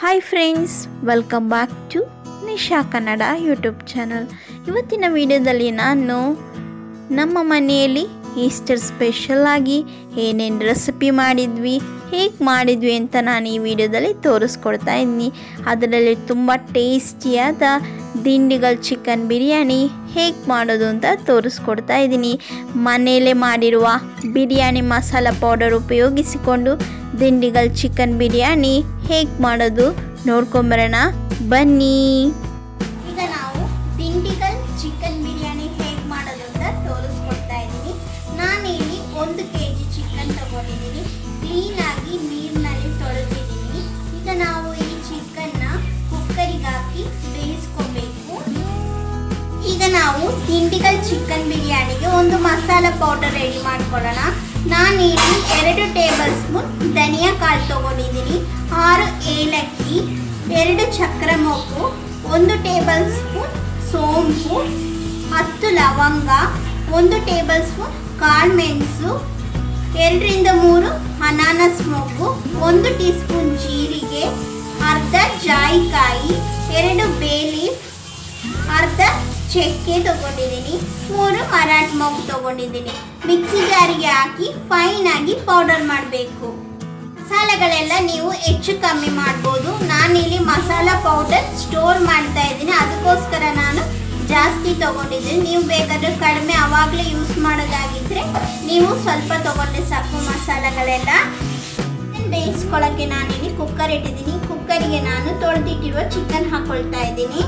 hi friends welcome back to Nisha Kannada YouTube channel ಇವತ್ತಿನ ವಿಡಿಯೋದಲ್ಲಿ ನಾನು ನಮ್ಮ ಮನೆಯಲ್ಲಿ ಈಸ್ಟರ್ ಸ್ಪೆಷಲ್ ಆಗಿ ಏನೇನು ರೆಸಿಪಿ ಮಾಡಿದ್ವಿ ಹೇಗೆ ಮಾಡಿದ್ವಿ ಅಂತ ನಾನು ಈ ವಿಡಿಯೋದಲ್ಲಿ ತೋರಿಸ್ಕೊಡ್ತಾ ಇದ್ದೀನಿ ಅದರಲ್ಲಿ ತುಂಬ ಟೇಸ್ಟಿಯಾದ ದಿಂಡಿಗಲ್ ಚಿಕನ್ ಬಿರಿಯಾನಿ ಹೇಗೆ ಮಾಡೋದು ಅಂತ ತೋರಿಸ್ಕೊಡ್ತಾ ಇದ್ದೀನಿ ಮನೆಯಲ್ಲೇ ಮಾಡಿರುವ ಬಿರಿಯಾನಿ ಮಸಾಲ ಪೌಡರ್ ಉಪಯೋಗಿಸಿಕೊಂಡು ದಿಂಡಿಗಲ್ ಚಿಕನ್ ಬಿರಿಯಾನಿ ಹೇಗೆ ಮಾಡೋದು ನೋಡ್ಕೊಂಬರೋಣ ಬನ್ನಿ ಈಗ ನಾವು ದಿಂಡಿಗಲ್ ಚಿಕನ್ ಬಿರಿಯಾನಿ ಹೇಗೆ ಮಾಡೋದು ಅಂತ ತೋರಿಸ್ಕೊಡ್ತಾ ಇದ್ದೀನಿ ನಾನಿಲ್ಲಿ ಒಂದು ಕೆ ಜಿ ಚಿಕನ್ ತಗೊಂಡಿದ್ದೀನಿ ಕ್ಲೀನಾಗಿ ನೀರಿನಲ್ಲಿ ತೊಳೆದಿದ್ದೀನಿ ಈಗ ನಾವು ಈ ಚಿಕನ್ನ ಕುಕ್ಕರಿಗೆ ಹಾಕಿ ಬೇಯಿಸ್ಕೊಬೇಕು ಈಗ ನಾವು ದಿಂಡಿಗಲ್ ಚಿಕನ್ ಬಿರಿಯಾನಿಗೆ ಒಂದು ಮಸಾಲ ಪೌಡರ್ ರೆಡಿ ಮಾಡ್ಕೊಳ್ಳೋಣ ನಾನಿಲ್ಲಿ ಎರಡು ಟೇಬಲ್ ಸ್ಪೂನ್ ಧನಿಯಾ ಕಾಳು ತಗೊಂಡಿದ್ದೀನಿ ಆರು ಏಲಕ್ಕಿ ಎರಡು ಚಕ್ರ ಮೊಗ್ಗು ಒಂದು ಟೇಬಲ್ ಸ್ಪೂನ್ ಸೋಂಪು ಹತ್ತು ಲವಂಗ ಒಂದು ಟೇಬಲ್ ಸ್ಪೂನ್ ಕಾಳು ಮೆಣಸು ಎರಡರಿಂದ ಮೂರು ಅನಾನಸ್ ಮೊಗ್ಗು ಒಂದು ಟೀ ಸ್ಪೂನ್ ಜೀರಿಗೆ ಅರ್ಧ ಜಾಯಿಕಾಯಿ ಎರಡು ಬೇಲೀಫ್ ಅರ್ಧ ಚಕ್ಕೆ ತಗೊಂಡಿದ್ದೀನಿ ಮೂರು ಮರಾಠ ಮೊಗ್ಗು ತಗೊಂಡಿದ್ದೀನಿ ಮಿಕ್ಸಿ ಜಾರಿಗೆ ಹಾಕಿ ಫೈನ್ ಆಗಿ ಪೌಡರ್ ಮಾಡಬೇಕು ಮಸಾಲೆಗಳೆಲ್ಲ ನೀವು ಹೆಚ್ಚು ಕಮ್ಮಿ ಮಾಡ್ಬೋದು ನಾನಿಲ್ಲಿ ಮಸಾಲ ಪೌಡರ್ ಸ್ಟೋರ್ ಮಾಡ್ತಾ ಇದ್ದೀನಿ ಅದಕ್ಕೋಸ್ಕರ ನಾನು ಜಾಸ್ತಿ ತಗೊಂಡಿದ್ದೀನಿ ನೀವು ಬೇಕಾದ್ರೆ ಕಡಿಮೆ ಅವಾಗಲೇ ಯೂಸ್ ಮಾಡೋದಾಗಿದ್ರೆ ನೀವು ಸ್ವಲ್ಪ ತಗೊಂಡ್ರೆ ಸಾಕು ಮಸಾಲೆಗಳೆಲ್ಲ ಬೇಯಿಸ್ಕೊಳ್ಳೋಕ್ಕೆ ನಾನಿಲ್ಲಿ ಕುಕ್ಕರ್ ಇಟ್ಟಿದ್ದೀನಿ ಕುಕ್ಕರಿಗೆ ನಾನು ತೊಳೆದಿಟ್ಟಿರುವ ಚಿಕನ್ ಹಾಕೊಳ್ತಾ ಇದ್ದೀನಿ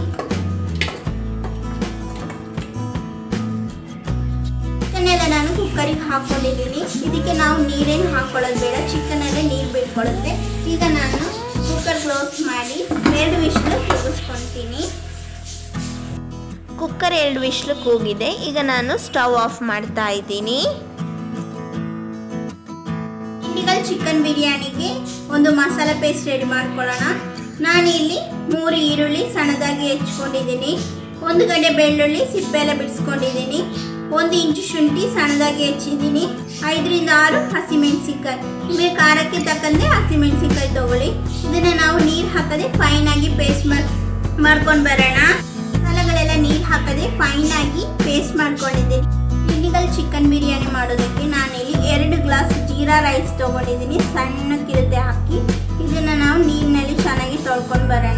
ಚಿಕನ್ನೆಲ್ಲ ನಾನು ಕುಕ್ಕರಿಗೆ ಹಾಕೊಂಡಿದ್ದೀನಿ ಇದಕ್ಕೆ ನಾವು ನೀರೇನು ಹಾಕೊಳ್ಳೋದು ಬೇಡ ಚಿಕನಲ್ಲೇ ನೀರು ಬಿಟ್ಕೊಳ್ಳುತ್ತೆ ಈಗ ನಾನು ಕುಕ್ಕರ್ ಕ್ಲೋಸ್ ಮಾಡಿ ಎರಡು ವಿಶ್ಲು ಕೂಗಿಸ್ಕೊಳ್ತೀನಿ ಕುಕ್ಕರ್ ಎರಡು ವಿಶ್ಲು ಕೂಗಿದೆ ಈಗ ನಾನು ಸ್ಟವ್ ಆಫ್ ಮಾಡ್ತಾ ಇದ್ದೀನಿ ಇಂಡಿಗಲ್ ಚಿಕನ್ ಬಿರಿಯಾನಿಗೆ ಒಂದು ಮಸಾಲ ಪೇಸ್ಟ್ ರೆಡಿ ಮಾಡ್ಕೊಳ್ಳೋಣ ನಾನಿಲ್ಲಿ ಮೂರು ಈರುಳ್ಳಿ ಸಣ್ಣದಾಗಿ ಹೆಚ್ಕೊಂಡಿದ್ದೀನಿ ಒಂದು ಗಡ್ಡೆ ಬೆಳ್ಳುಳ್ಳಿ ಸಿಪ್ಪೆ ಎಲ್ಲ ಬಿಡಿಸ್ಕೊಂಡಿದ್ದೀನಿ ಒಂದು ಇಂಚು ಶುಂಠಿ ಸಣ್ಣದಾಗಿ ಹೆಚ್ಚಿದ್ದೀನಿ ಐದರಿಂದ ಆರು ಹಸಿಮೆಣಸಿನ್ಕಾಯಿ ನಿಮಗೆ ಖಾರಕ್ಕೆ ತಕ್ಕಂತೆ ಹಸಿಮೆಣಸಿನ್ಕಾಯಿ ತಗೊಳ್ಳಿ ಇದನ್ನು ನಾವು ನೀರು ಹಾಕದೆ ಫೈನ್ ಆಗಿ ಪೇಸ್ಟ್ ಮಾಡ್ ಮಾಡ್ಕೊಂಡು ಬರೋಣ ಮಸಾಲೆಗಳೆಲ್ಲ ನೀರು ಹಾಕದೆ ಫೈನ್ ಆಗಿ ಪೇಸ್ಟ್ ಮಾಡ್ಕೊಂಡಿದ್ದೀನಿ ಇಂಡಿಗಲ್ ಚಿಕನ್ ಬಿರಿಯಾನಿ ಮಾಡೋದಕ್ಕೆ ನಾನಿಲ್ಲಿ ಎರಡು ಗ್ಲಾಸ್ ಜೀರಾ ರೈಸ್ ತೊಗೊಂಡಿದ್ದೀನಿ ಸಣ್ಣಕ್ಕಿರುತ್ತೆ ಹಾಕಿ ಇದನ್ನು ನಾವು ನೀರಿನಲ್ಲಿ ಚೆನ್ನಾಗಿ ತೊಳ್ಕೊಂಡು ಬರೋಣ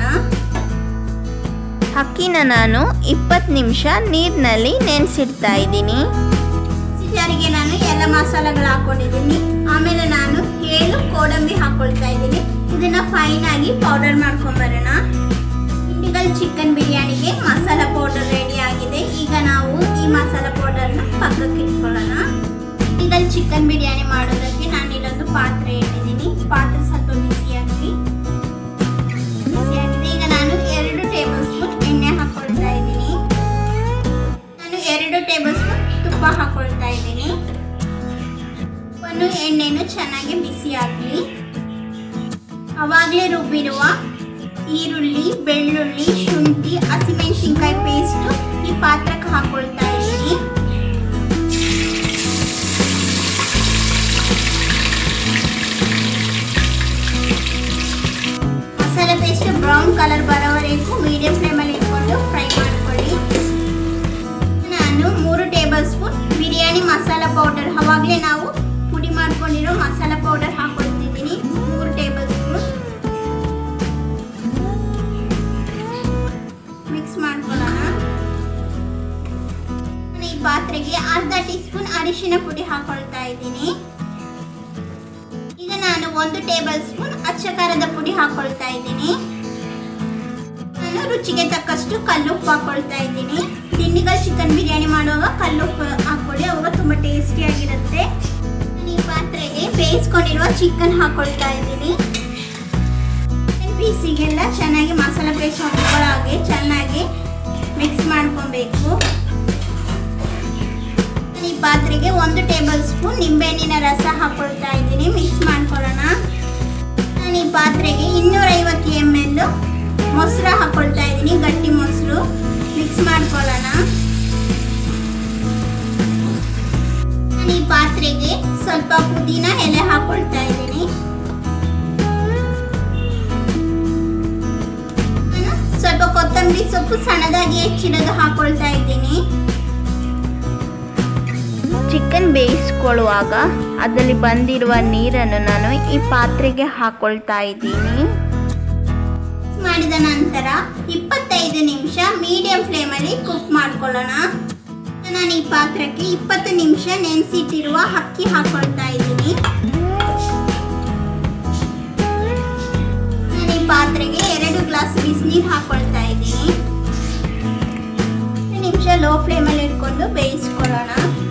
ಅಕ್ಕಿನ ನಾನು ಇಪ್ಪತ್ತು ನಿಮಿಷ ನೀರಿನಲ್ಲಿ ನೆನೆಸಿಡ್ತಾ ಇದ್ದೀನಿ ಜಾರಿಗೆ ನಾನು ಎಲ್ಲ ಮಸಾಲೆಗಳು ಹಾಕೊಂಡಿದ್ದೀನಿ ಆಮೇಲೆ ನಾನು ಏಳು ಗೋಡಂಬಿ ಹಾಕೊಳ್ತಾ ಇದ್ದೀನಿ ಇದನ್ನ ಫೈನ್ ಆಗಿ ಪೌಡರ್ ಮಾಡ್ಕೊಂಬರೋಣ ಇಂಡಿಗಲ್ ಚಿಕನ್ ಬಿರಿಯಾನಿಗೆ ಮಸಾಲ ಪೌಡರ್ ರೆಡಿ ಆಗಿದೆ ಈಗ ನಾವು ಈ ಮಸಾಲ ಪೌಡರ್ನ ಪಕ್ಕಕ್ಕೆ ಇಟ್ಕೊಳ್ಳೋಣ ಇಂಡಿಗಲ್ ಚಿಕನ್ ಬಿರಿಯಾನಿ ಮಾಡೋದಕ್ಕೆ ನಾನು ಇಲ್ಲೊಂದು ಪಾತ್ರೆ ಇಟ್ಟಿದ್ದೀನಿ ಪಾತ್ರೆ ಸ್ವಲ್ಪ ಬಿಸಿಯಾಗಿ ಬಿಸಿಯಾಗಿದೆ ಈಗ ನಾನು ಎರಡು ಟೇಬಲ್ ಸ್ಪೂನ್ ಎಣ್ಣೆ ಹಾಕೊಳ್ತಾ ಇದ್ದೀನಿ ನಾನು ಎರಡು ಟೇಬಲ್ ಸ್ಪೂನ್ ತುಪ್ಪ ಹಾಕೊಳ್ತಾ ಇದ್ದೀನಿ ಒಂದು ಎಣ್ಣೆನು ಚೆನ್ನಾಗಿ ಬಿಸಿ ಆಗಲಿ ಅವಾಗಲೇ ರುಬ್ಬಿರುವ ಈರುಳ್ಳಿ ಬೆಳ್ಳುಳ್ಳಿ ಶುಂಠಿ ಹಸಿಮೆಣಸಿನ್ಕಾಯಿ ಪೇಸ್ಟು ಈ ಪಾತ್ರಕ್ಕೆ ಹಾಕೊಳ್ತಾ ಇದ್ದೀನಿ ಮಸಾಲೆ ಪೇಸ್ಟ್ ಬ್ರೌನ್ ಕಲರ್ ಬರೋವರೆಗೂ ಮೀಡಿಯಂ ಫ್ಲೇಮಲ್ಲಿ ಇಟ್ಕೊಂಡು ಫ್ರೈ ಮಾಡ್ಕೊಳ್ಳಿ ನಾನು ಮೂರು tablespoon biryani masala powder ಅವಾಗಲೇ ನಾವು ಪುಡಿ ಮಾಡ್ಕೊಂಡಿರೋ ಮಸಾಲ ಪೌಡರ್ ಹಾಕೊಳ್ತಿದ್ದೀನಿ ಮೂರು ಟೇಬಲ್ ಸ್ಪೂನ್ ಮಿಕ್ಸ್ ಮಾಡ್ಕೊಳ್ಳೋಣ ನಾನು ಈ ಪಾತ್ರೆಗೆ ಅರ್ಧ ಟೀ ಸ್ಪೂನ್ ಅರಿಶಿನ ಪುಡಿ ಹಾಕೊಳ್ತಾ ಇದ್ದೀನಿ ಈಗ ನಾನು ಒಂದು ಟೇಬಲ್ ಸ್ಪೂನ್ ಅಚ್ಚ ಖಾರದ ಪುಡಿ ಹಾಕೊಳ್ತಾ ಇದ್ದೀನಿ ನಾನು ರುಚಿಗೆ ತಕ್ಕಷ್ಟು ಕಲ್ಲುಪ್ಪು ಹಾಕೊಳ್ತಾ ಇದ್ದೀನಿ ದಿಂಡಿಗಲ್ ಚಿಕನ್ ಬಿರಿಯಾನಿ ಮಾಡುವಾಗ ಕಲ್ಲುಪ್ಪು ಹಾಕೊಳ್ಳಿ ಅವಾಗ ತುಂಬ ಟೇಸ್ಟಿಯಾಗಿರುತ್ತೆ ನಾನು ಈ ಪಾತ್ರೆಗೆ ಬೇಯಿಸ್ಕೊಂಡಿರುವ ಚಿಕನ್ ಹಾಕೊಳ್ತಾ ಇದ್ದೀನಿ ಪೀಸಿಗೆಲ್ಲ ಚೆನ್ನಾಗಿ ಮಸಾಲ ಪೇಸ್ಟ್ ಹೊಂದ್ಕೊಳ್ಳೋ ಹಾಗೆ ಚೆನ್ನಾಗಿ ಮಿಕ್ಸ್ ಮಾಡ್ಕೊಬೇಕು ಈ ಪಾತ್ರೆಗೆ ಒಂದು ಟೇಬಲ್ ಸ್ಪೂನ್ ನಿಂಬೆಹಣ್ಣಿನ ರಸ ಹಾಕೊಳ್ತಾ ಇದ್ದೀನಿ ಮಿಕ್ಸ್ ಮಾಡ್ಕೊಳ್ಳೋಣ ನಾನು ಈ ಪಾತ್ರೆಗೆ ಇನ್ನೂರೈವತ್ತು ಎಮ್ ಎಲ್ ಮೊಸರು ಹಾಕೊಳ್ತಾ ಇದ್ದೀನಿ ಗಟ್ಟಿ ಮೊಸರು ಮಿಕ್ಸ್ ಮಾಡ್ಕೊಳ್ಳೋಣ ನಾನು ಈ ಪಾತ್ರೆಗೆ ಸ್ವಲ್ಪ ಪುದೀನ ಎಲೆ ಹಾಕೊಳ್ತಾ ಇದ್ದೀನಿ ಕೊತ್ತಂಬರಿ ಸೊಪ್ಪು ಸಣ್ಣದಾಗಿ ಹೆಚ್ಚಿರೋದು ಹಾಕೊಳ್ತಾ ಇದ್ದೀನಿ ಚಿಕನ್ ಬೇಯಿಸ್ಕೊಳ್ಳುವಾಗ ಅದರಲ್ಲಿ ಬಂದಿರುವ ನೀರನ್ನು ನಾನು ಈ ಪಾತ್ರೆಗೆ ಹಾಕೊಳ್ತಾ ಇದ್ದೀನಿ ಮಾಡಿದ ನಂತರ ಇಪ್ಪತ್ತೈದು ನಿಮಿಷ ಮೀಡಿಯಂ ಫ್ಲೇಮಲ್ಲಿ ಕುಕ್ ಮಾಡ್ಕೊಳ್ಳೋಣ ನಾನು ಈ ಪಾತ್ರಕ್ಕೆ ಇಪ್ಪತ್ತು ನಿಮಿಷ ನೆನೆಸಿಟ್ಟಿರುವ ಅಕ್ಕಿ ಹಾಕೊಳ್ತಾ ಇದ್ದೀನಿ ನಾನು ಈ ಪಾತ್ರೆಗೆ ಎರಡು ಗ್ಲಾಸ್ ಬಿಸಿನೀರು ಹಾಕೊಳ್ತಾ ಇದ್ದೀನಿ ಹತ್ತು ನಿಮಿಷ ಲೋ ಫ್ಲೇಮಲ್ಲಿ ಇಟ್ಕೊಂಡು ಬೇಯಿಸ್ಕೊಳ್ಳೋಣ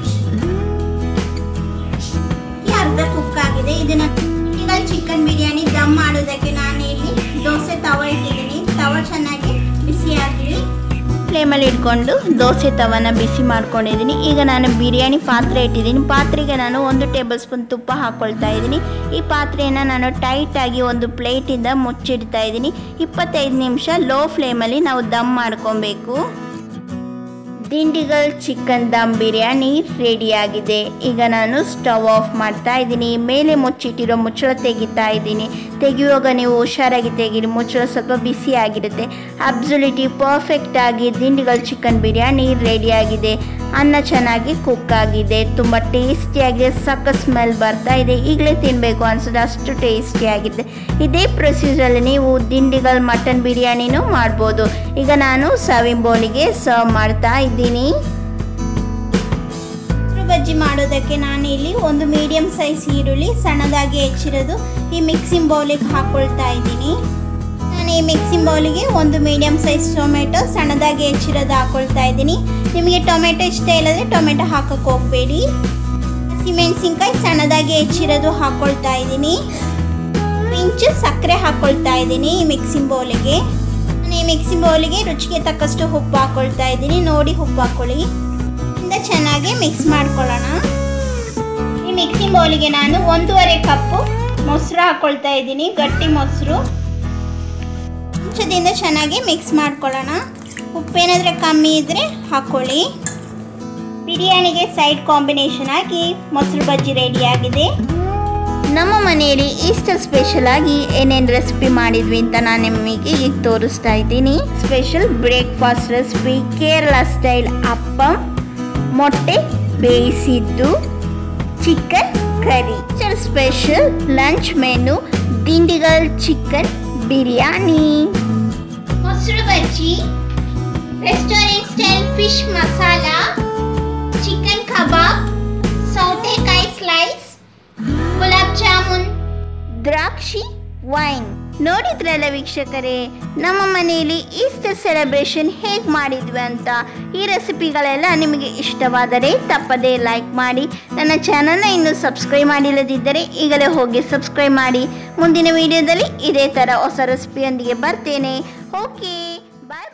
ಈ ಅರ್ಧ ಕುಕ್ ಆಗಿದೆ ಇದನ್ನ ಈಗ ಚಿಕನ್ ಬಿರಿಯಾನಿ ದಮ್ ಮಾಡೋದಕ್ಕೆ ನಾನು ಇಲ್ಲಿ ದೋಸೆ ತವ ಇಟ್ಟಿದ್ದೀನಿ ತವ ಚೆನ್ನಾಗಿ ಬಿಸಿ ಆಗಲಿ ಫ್ಲೇಮಲ್ಲಿ ಇಟ್ಕೊಂಡು ದೋಸೆ ತವನ ಬಿಸಿ ಮಾಡ್ಕೊಂಡಿದ್ದೀನಿ ಈಗ ನಾನು ಬಿರಿಯಾನಿ ಪಾತ್ರೆ ಇಟ್ಟಿದ್ದೀನಿ ಪಾತ್ರೆಗೆ ನಾನು ಒಂದು ಟೇಬಲ್ ಸ್ಪೂನ್ ತುಪ್ಪ ಹಾಕ್ಕೊಳ್ತಾ ಇದ್ದೀನಿ ಈ ಪಾತ್ರೆಯನ್ನು ನಾನು ಟೈಟಾಗಿ ಒಂದು ಪ್ಲೇಟಿಂದ ಮುಚ್ಚಿಡ್ತಾ ಇದ್ದೀನಿ ಇಪ್ಪತ್ತೈದು ನಿಮಿಷ ಲೋ ಫ್ಲೇಮಲ್ಲಿ ನಾವು ದಮ್ ಮಾಡ್ಕೊಬೇಕು ದಿಂಡಿಗಲ್ ಚಿಕನ್ ದಮ್ ಬಿರಿಯಾನಿ ರೆಡಿಯಾಗಿದೆ ಈಗ ನಾನು ಸ್ಟವ್ ಆಫ್ ಮಾಡ್ತಾ ಇದ್ದೀನಿ ಮೇಲೆ ಮುಚ್ಚಿಟ್ಟಿರೋ ಮುಚ್ಚಳ ತೆಗಿತಾ ಇದ್ದೀನಿ ತೆಗೆಯುವಾಗ ನೀವು ಹುಷಾರಾಗಿ ತೆಗೀರಿ ಮುಚ್ಚಳ ಸ್ವಲ್ಪ ಬಿಸಿ ಆಗಿರುತ್ತೆ ಅಬ್ಸುಲಿಟಿ ಪರ್ಫೆಕ್ಟ್ ಆಗಿ ದಿಂಡಿಗಲ್ ಚಿಕನ್ ಬಿರಿಯಾನಿ ರೆಡಿಯಾಗಿದೆ ಅನ್ನ ಚೆನ್ನಾಗಿ ಕುಕ್ ಆಗಿದೆ ತುಂಬ ಟೇಸ್ಟಿಯಾಗಿದೆ ಸಕ್ಕ ಸ್ಮೆಲ್ ಬರ್ತಾ ಇದೆ ಈಗಲೇ ತಿನ್ನಬೇಕು ಅನ್ಸುತ್ತೆ ಅಷ್ಟು ಟೇಸ್ಟಿಯಾಗಿದೆ ಇದೇ ಪ್ರೊಸೀಜರಲ್ಲಿ ನೀವು ದಿಂಡಿಗಲ್ ಮಟನ್ ಬಿರಿಯಾನಿನೂ ಮಾಡ್ಬೋದು ಈಗ ನಾನು ಸರ್ವಿಂಗ್ ಬೌಲಿಗೆ ಸರ್ವ್ ಮಾಡ್ತಾ ಇದ್ದೀನಿ ಮೊಸರು ಬಜ್ಜಿ ಮಾಡೋದಕ್ಕೆ ನಾನು ಇಲ್ಲಿ ಒಂದು ಮೀಡಿಯಂ ಸೈಜ್ ಈರುಳ್ಳಿ ಸಣ್ಣದಾಗಿ ಹೆಚ್ಚಿರೋದು ಈ ಮಿಕ್ಸಿಂಗ್ ಬೌಲಿಗೆ ಹಾಕೊಳ್ತಾ ಇದ್ದೀನಿ ನಾನು ಈ ಮಿಕ್ಸಿಂಗ್ ಬೌಲಿಗೆ ಒಂದು ಮೀಡಿಯಂ ಸೈಜ್ ಟೊಮೆಟೊ ಸಣ್ಣದಾಗಿ ಹೆಚ್ಚಿರೋದು ಹಾಕೊಳ್ತಾ ಇದ್ದೀನಿ ನಿಮಗೆ ಟೊಮೆಟೊ ಇಷ್ಟ ಇಲ್ಲದ್ರೆ ಟೊಮೆಟೊ ಹಾಕಕ್ಕೆ ಹೋಗಬೇಡಿ ಹಸಿಮೆಣಸಿನ್ಕಾಯಿ ಸಣ್ಣದಾಗಿ ಹೆಚ್ಚಿರೋದು ಹಾಕೊಳ್ತಾ ಇದ್ದೀನಿ ಇಂಚು ಸಕ್ಕರೆ ಹಾಕೊಳ್ತಾ ಇದ್ದೀನಿ ಈ ಮಿಕ್ಸಿಂಗ್ ಬೌಲಿಗೆ ನಾನು ಈ ಮಿಕ್ಸಿಂಗ್ ಬೌಲಿಗೆ ರುಚಿಗೆ ತಕ್ಕಷ್ಟು ಉಪ್ಪು ಹಾಕೊಳ್ತಾ ಇದ್ದೀನಿ ನೋಡಿ ಉಪ್ಪು ಹಾಕೊಳ್ಳಿ ಇಂದ ಚೆನ್ನಾಗಿ ಮಿಕ್ಸ್ ಮಾಡ್ಕೊಳ್ಳೋಣ ಈ ಮಿಕ್ಸಿಂಗ್ ಬೌಲಿಗೆ ನಾನು ಒಂದೂವರೆ ಕಪ್ಪು ಮೊಸರು ಹಾಕೊಳ್ತಾ ಇದ್ದೀನಿ ಗಟ್ಟಿ ಮೊಸರು ಅಂಚದಿಂದ ಚೆನ್ನಾಗಿ ಮಿಕ್ಸ್ ಮಾಡ್ಕೊಳ್ಳೋಣ ಉಪ್ಪೇನಾದರೆ ಕಮ್ಮಿ ಇದ್ದರೆ ಹಾಕ್ಕೊಳ್ಳಿ ಬಿರಿಯಾನಿಗೆ ಸೈಡ್ ಕಾಂಬಿನೇಷನ್ ಆಗಿ ಮೊಸರು ಬಜ್ಜಿ ರೆಡಿಯಾಗಿದೆ ನಮ್ಮ ಮನೆಯಲ್ಲಿ ಈಸ್ಟರ್ ಸ್ಪೆಷಲ್ ಆಗಿ ಏನೇನು ರೆಸಿಪಿ ಮಾಡಿದ್ವಿ ಅಂತ ನಾನು ನಿಮಗೆ ಈಗ ತೋರಿಸ್ತಾ ಇದ್ದೀನಿ special breakfast recipe Kerala style appam ಮೊಟ್ಟೆ ಬೇಯಿಸಿದ್ದು chicken curry Easter special lunch menu Dindigul chicken biryani ಮೊಸರು bajji restaurant style fish masala chicken kebab ಸೌತೆಕಾಯಿ ಸ್ಲೈಸ್ ಗುಲಾಬ್ ಜಾಮೂನ್ ದ್ರಾಕ್ಷಿ ವೈನ್ ನೋಡಿದ್ರಲ್ಲ ವೀಕ್ಷಕರೇ ನಮ್ಮ ಮನೆಯಲ್ಲಿ ಈಸ್ಟರ್ ಸೆಲೆಬ್ರೇಷನ್ ಹೇಗೆ ಮಾಡಿದ್ವಿ ಅಂತ ಈ ರೆಸಿಪಿಗಳೆಲ್ಲ ನಿಮಗೆ ಇಷ್ಟವಾದರೆ ತಪ್ಪದೇ ಲೈಕ್ ಮಾಡಿ ನನ್ನ ಚಾನಲ್ನ ಇನ್ನೂ ಸಬ್ಸ್ಕ್ರೈಬ್ ಮಾಡಿಲ್ಲದಿದ್ದರೆ ಈಗಲೇ ಹೋಗಿ ಸಬ್ಸ್ಕ್ರೈಬ್ ಮಾಡಿ ಮುಂದಿನ ವಿಡಿಯೋದಲ್ಲಿ ಇದೇ ಥರ ಹೊಸ ರೆಸಿಪಿಯೊಂದಿಗೆ ಬರ್ತೇನೆ ಓಕೆ ಬಾಯ್